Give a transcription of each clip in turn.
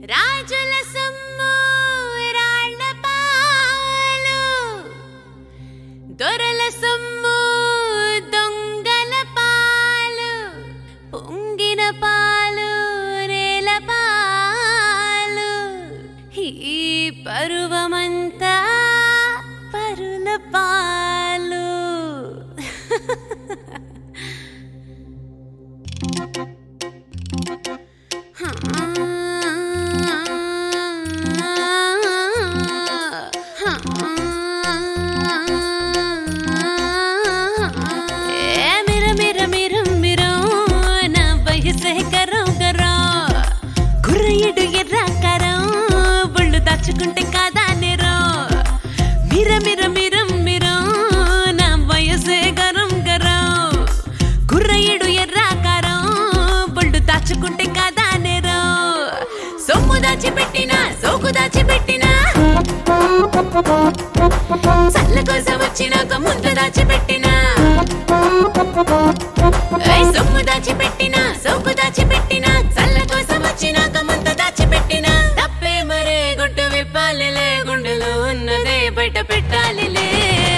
రాజుల సొమ్ము రాళ్ళ పాలు దొరల సొమ్ము దొంగల పాలు పొంగిన పాలు నేల పాలు ఈ పరువమంతా పరుల పాలు ఏ మిర మిర మిర మిరో నా వయసే కరో కరో కుర్రయ్యడు ఎర్ర కరో ఒళ్ళు దాచుకుంటే కాదా నిరో మిర మిర మిర మిరో నా వయసే గరం గరో కుర్రయ్యడు ఎర్ర కరో ఒళ్ళు దాచుకుంటే కాదా నిరో సొమ్ము దాచిపెట్టినా సోకు దాచిపెట్టినా చల్ల కోసం వచ్చినాక ముందు దాచిపెట్టినా ఏయ్ సొమ్ము దాచిపెట్టినా సోకు దాచిపెట్టినా చల్ల కోసం వచ్చినాక ముందు దాచిపెట్టినా తప్పే మరే గుట్టు విప్పాలిలే గుండెలో ఉన్నదే బయట పెట్టాలిలే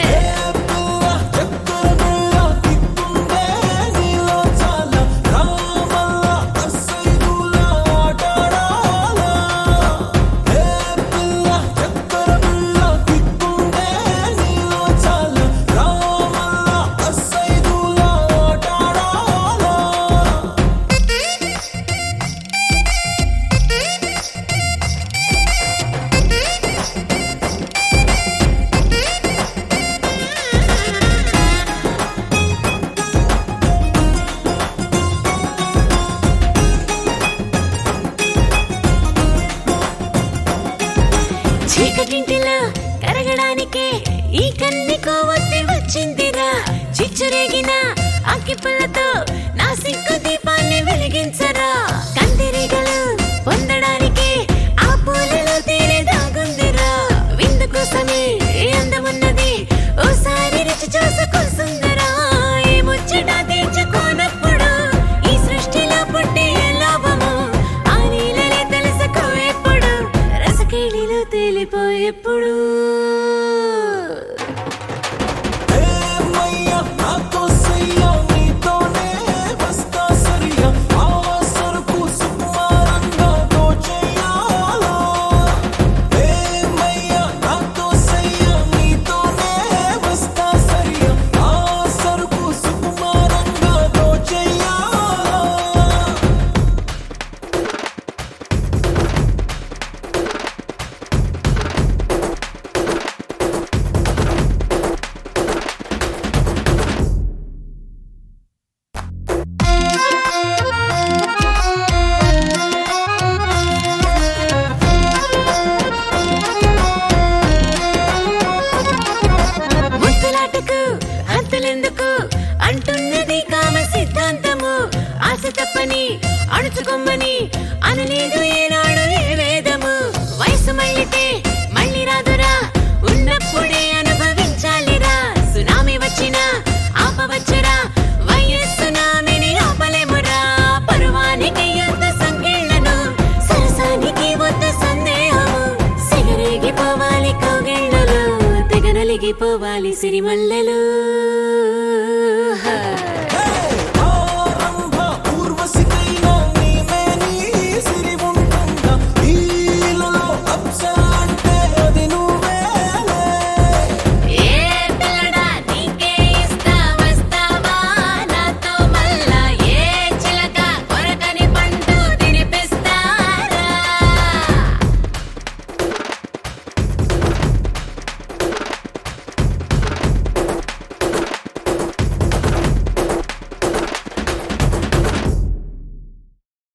చీకటింటిలో కరగడానికే ఈ కన్ని కోవత్తి వచ్చిందిరా చిచ్చురేగిన అగ్గిపుల్లతో నా సిక్కు దీపాన్ని వెలిగించరా కందిరీగలు పొందడానికి ఆ పూలలో తేనె దాగుందిరా విందు కోసమే ఏ అందమున్నది ఓసారి రుచి చూసుకొస్తుందరా ఏ ముచ్చట తీర్చుకోనప్పుడు ఈ సృష్టిలో పుట్టే లాభము ఆ నీళ్ళనే తెలుసుకో ఎప్పుడు రసకేళిలో తేలిపోయేప్పుడు ముద్దులాటకు అంతులెందుకు అంటున్నది కామ సిద్ధాంతము ఆశ తప్పని అణుచుకొమ్మని అనలేదు ఏనాడు ఏ వేదము వయసు మళ్ళితే మళ్ళీ రాదురా ఉన్నప్పుడే అనుభవించాలిరా సునామీ వచ్చినా ఆపవచ్చురా వయస్సునామిని ఆపలేమురా పరువానికి యుద్ధ సంకెళ్ళను సరసానికి వద్ద సందేహము సిగరేగిపోవాలి కౌగిళ్ళలో తెగనలిగిపోవాలి సిరిమల్లెలు